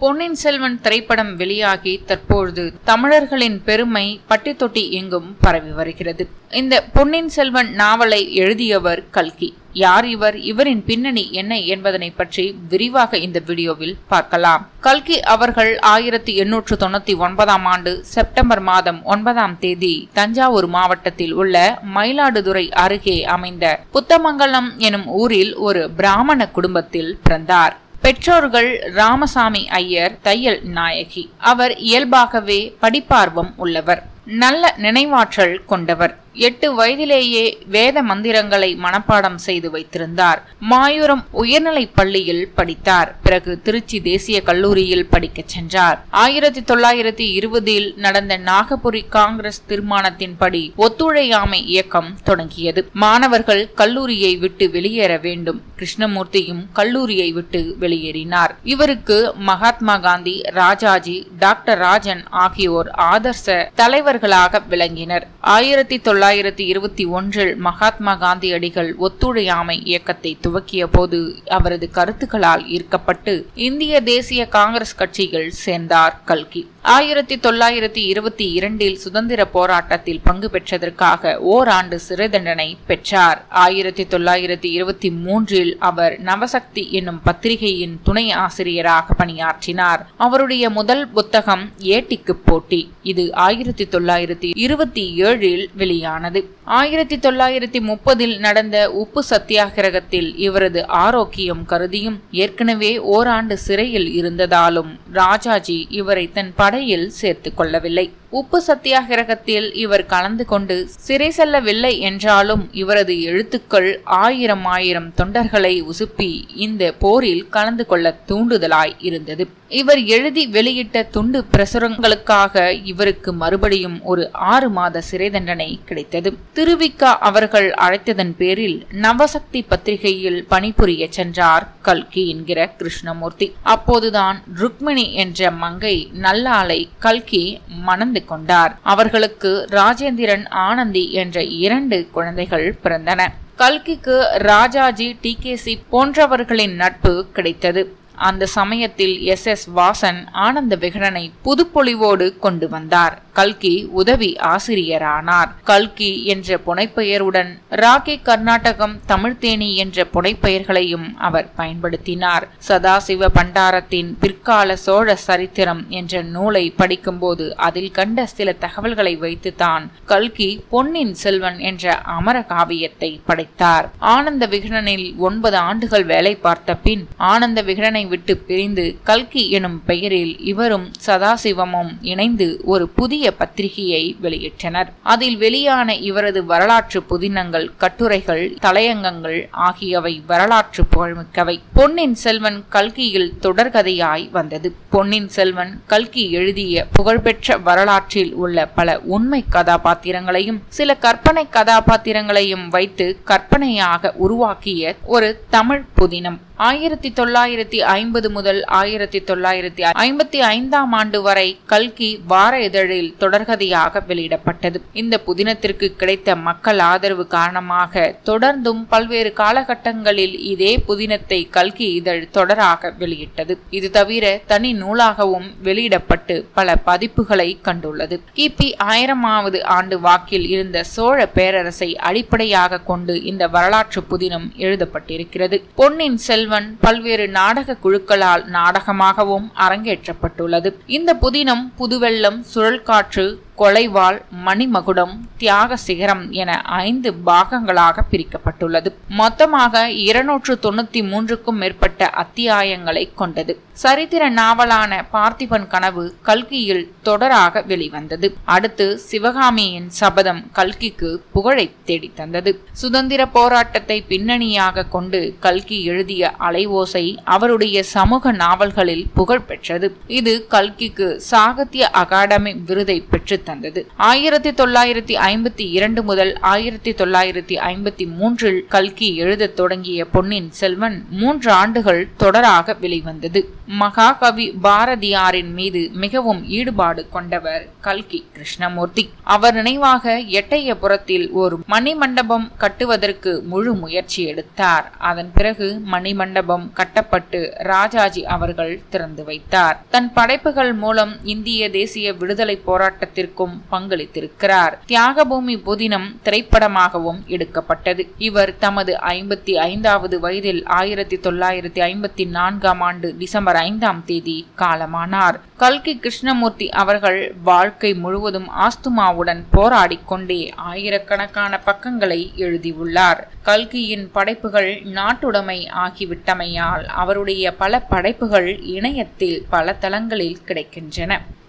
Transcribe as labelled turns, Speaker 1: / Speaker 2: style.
Speaker 1: பொன்னியின் செல்வன் திரைப்படம் வெளியாகி தற்பொழுது தமிழர்களின் பெருமை பட்டி தொட்டி எங்கும் பரவி வருகிறது இந்த பொன்னியின் செல்வன் நாவலை எழுதியவர் கல்கி யார் இவர் இவரின் பின்னணி என்ன என்பதனை பற்றி விரிவாக இந்த வீடியோவில் பார்க்கலாம் கல்கி அவர்கள் ஆயிரத்தி எண்ணூற்று தொண்ணூத்தி ஒன்பதாம் ஆண்டு செப்டம்பர் மாதம் ஒன்பதாம் தேதி தஞ்சாவூர் மாவட்டத்தில் உள்ள மயிலாடுதுறை அருகே அமைந்த புத்தமங்கலம் எனும் ஊரில் ஒரு பிராமண குடும்பத்தில் பிறந்தார் பெற்றோர்கள் ராமசாமி ஐயர் தையல் நாயகி அவர் இயல்பாகவே படிப்பார்வம் உள்ளவர் நல்ல நினைவாற்றல் கொண்டவர் எட்டு வயதிலேயே வேத மந்திரங்களை மனப்பாடம் செய்து வைத்திருந்தார் மாயூரம் உயர்நிலைப் பள்ளியில் படித்தார் பிறகு திருச்சி தேசிய கல்லூரியில் படிக்கச் சென்றார் ஆயிரத்தி தொள்ளாயிரத்தி இருபதில் நடந்த நாகபுரி காங்கிரஸ் தீர்மானத்தின்படி ஒத்துழையாமை இயக்கம் தொடங்கியது மாணவர்கள் கல்லூரியை விட்டு வெளியேற வேண்டும் கிருஷ்ணமூர்த்தியும் கல்லூரியை விட்டு வெளியேறினார் இவருக்கு மகாத்மா காந்தி ராஜாஜி டாக்டர் ராஜன் ஆகியோர் ஆதர்ச தலைவர்களாக விளங்கினர் ஆயிரத்தி தொள்ளாயிரத்தி இருபத்தி ஒன்றில் மகாத்மா காந்தியடிகள் ஒத்துழையாமை இயக்கத்தை துவக்கிய போது அவரது கருத்துக்களால் ஈர்க்கப்பட்டு இந்திய தேசிய காங்கிரஸ் கட்சியில் சேர்ந்தார் கல்கி ஆயிரத்தி தொள்ளாயிரத்தி இருபத்தி இரண்டில் சுதந்திர போராட்டத்தில் பங்கு பெற்றதற்காக ஓராண்டு சிறை தண்டனை பெற்றார் ஆயிரத்தி தொள்ளாயிரத்தி இருபத்தி மூன்றில் அவர் நவசக்தி என்னும் பத்திரிகையின் துணை ஆசிரியராக பணியாற்றினார் அவருடைய முதல் புத்தகம் ஏட்டிக்கு போட்டி இது ஆயிரத்தி தொள்ளாயிரத்தி இருபத்தி ஏழில் வெளியானது ஆயிரத்தி தொள்ளாயிரத்தி முப்பதில் நடந்த உப்பு சத்தியாகிரகத்தில் இவரது ஆரோக்கியம் கருதியும் ஏற்கனவே ஓராண்டு சிறையில் இருந்ததாலும் ராஜாஜி இவரை தன் படையில் சேர்த்து கொள்ளவில்லை உப்பு சத்தியாகிரகத்தில் இவர் கலந்து கொண்டு சிறை செல்லவில்லை என்றாலும் இவரது எழுத்துக்கள் ஆயிரம் ஆயிரம் தொண்டர்களை உசுப்பி இந்த போரில் கலந்து கொள்ள தூண்டுதலாய் இருந்தது இவர் எழுதி வெளியிட்ட துண்டு பிரசுரங்களுக்காக இவருக்கு மறுபடியும் ஒரு ஆறு மாத சிறை தண்டனை கிடைத்தது திருவிக்கா அவர்கள் அழைத்ததன் பேரில் நவசக்தி பத்திரிகையில் பணிபுரிய சென்றார் கல்கி என்கிற கிருஷ்ணமூர்த்தி அப்போதுதான் ருக்மிணி என்ற மங்கை நல்லாலை கல்கி மணந்து கொண்டார் அவர்களுக்கு ராஜேந்திரன் ஆனந்தி என்ற இரண்டு குழந்தைகள் பிறந்தன கல்கிக்கு ராஜாஜி டி கே சி போன்றவர்களின் நட்பு கிடைத்தது அந்த சமயத்தில் எஸ் எஸ் வாசன் ஆனந்த விகடனை புதுப்பொலிவோடு கொண்டு வந்தார் கல்கி உதவி ஆசிரியரானார் கல்கி என்ற புனைப்பெயருடன் ராக்கி கர்நாடகம் தமிழ்தேனி என்ற புனைப்பெயர்களையும் அவர் பயன்படுத்தினார் சதாசிவ பண்டாரத்தின் பிற்கால சோழ சரித்திரம் என்ற நூலை படிக்கும்போது அதில் கண்ட சில தகவல்களை வைத்துத்தான் கல்கி பொன்னின் செல்வன் என்ற அமர காவியத்தை படைத்தார் ஆனந்த விகடனில் ஒன்பது ஆண்டுகள் வேலை பார்த்த பின் ஆனந்த விகடனை விட்டு பிரிந்து கல்கி எனும் பெயரில் இவரும் சதாசிவமும் இணைந்து ஒரு புதிய பத்திரிகையை வெளியிட்டனர் அதில் வெளியான இவரது வரலாற்று புதினங்கள் கட்டுரைகள் தலையங்கங்கள் ஆகியவை வரலாற்று புகழ்மிக்கவை பொன்னின் செல்வன் கல்கியில் தொடர்கதையாய் வந்தது பொன்னின் செல்வன் கல்கி எழுதிய புகழ்பெற்ற வரலாற்றில் உள்ள பல உண்மை கதாபாத்திரங்களையும் சில கற்பனை கதாபாத்திரங்களையும் வைத்து கற்பனையாக உருவாக்கிய ஒரு தமிழ் புதினம் ஆயிரத்தி தொள்ளாயிரத்தி ஐம்பது முதல் ஆயிரத்தி தொள்ளாயிரத்தி ஐம்பத்தி ஐந்தாம் ஆண்டு வரை கல்கி வார இதழில் தொடர்கதையாக வெளியிடப்பட்டது இந்த புதினத்திற்கு கிடைத்த மக்கள் ஆதரவு காரணமாக தொடர்ந்தும் பல்வேறு காலகட்டங்களில் இதே புதினத்தை கல்கி இதழ் தொடராக வெளியிட்டது இது தவிர தனி நூலாகவும் வெளியிடப்பட்டு பல பதிப்புகளை கண்டுள்ளது கிபி ஆயிரமாவது ஆண்டு வாக்கில் இருந்த சோழ பேரரசை அடிப்படையாக கொண்டு இந்த வரலாற்று புதினம் எழுதப்பட்டிருக்கிறது பொன்னின் செல் செல்வன் பல்வேறு நாடக குழுக்களால் நாடகமாகவும் அரங்கேற்றப்பட்டுள்ளது இந்த புதினம் புதுவெள்ளம் சுழல்காற்று கொலைவாள் மணிமகுடம் தியாக சிகரம் என ஐந்து பாகங்களாக பிரிக்கப்பட்டுள்ளது மொத்தமாக இருநூற்று தொண்ணூத்தி மூன்றுக்கும் மேற்பட்ட அத்தியாயங்களை கொண்டது சரித்திர நாவலான பார்த்திபன் கனவு கல்கியில் தொடராக வெளிவந்தது அடுத்து சிவகாமியின் சபதம் கல்கிக்கு புகழை தேடித்தந்தது சுதந்திர போராட்டத்தை பின்னணியாக கொண்டு கல்கி எழுதிய அலைவோசை அவருடைய சமூக நாவல்களில் புகழ் பெற்றது இது கல்கிக்கு சாகித்ய அகாடமி விருதை பெற்று தந்தது ஆயிரத்தி தொள்ளாயிரத்தி ஐம்பத்தி இரண்டு முதல் ஆயிரத்தி தொள்ளாயிரத்தி ஐம்பத்தி மூன்றில் கல்கி எழுதத் தொடங்கிய பொன்னின் செல்வன் மூன்று ஆண்டுகள் தொடராக வெளிவந்தது மகாகவி பாரதியாரின் மீது மிகவும் ஈடுபாடு கொண்டவர் கல்கி கிருஷ்ணமூர்த்தி அவர் நினைவாக எட்டயபுரத்தில் ஒரு மணிமண்டபம் கட்டுவதற்கு முழு முயற்சி எடுத்தார் அதன் பிறகு மணிமண்டபம் கட்டப்பட்டு ராஜாஜி அவர்கள் திறந்து வைத்தார் தன் படைப்புகள் மூலம் இந்திய தேசிய விடுதலை போராட்டத்திற்கும் பங்களித்திருக்கிறார் தியாகபூமி புதினம் திரைப்படமாகவும் எடுக்கப்பட்டது இவர் தமது ஐம்பத்தி ஐந்தாவது வயதில் ஆயிரத்தி தொள்ளாயிரத்தி ஐம்பத்தி நான்காம் ஆண்டு டிசம்பர் ஐந்தாம் தேதி காலமானார் கல்கி கிருஷ்ணமூர்த்தி அவர்கள் வாழ்க்கை முழுவதும் ஆஸ்துமாவுடன் போராடிக் கொண்டே ஆயிரக்கணக்கான பக்கங்களை எழுதியுள்ளார் கல்கியின் படைப்புகள் நாட்டுடைமை ஆகிவிட்டமையால் அவருடைய பல படைப்புகள் இணையத்தில் பல தளங்களில் கிடைக்கின்றன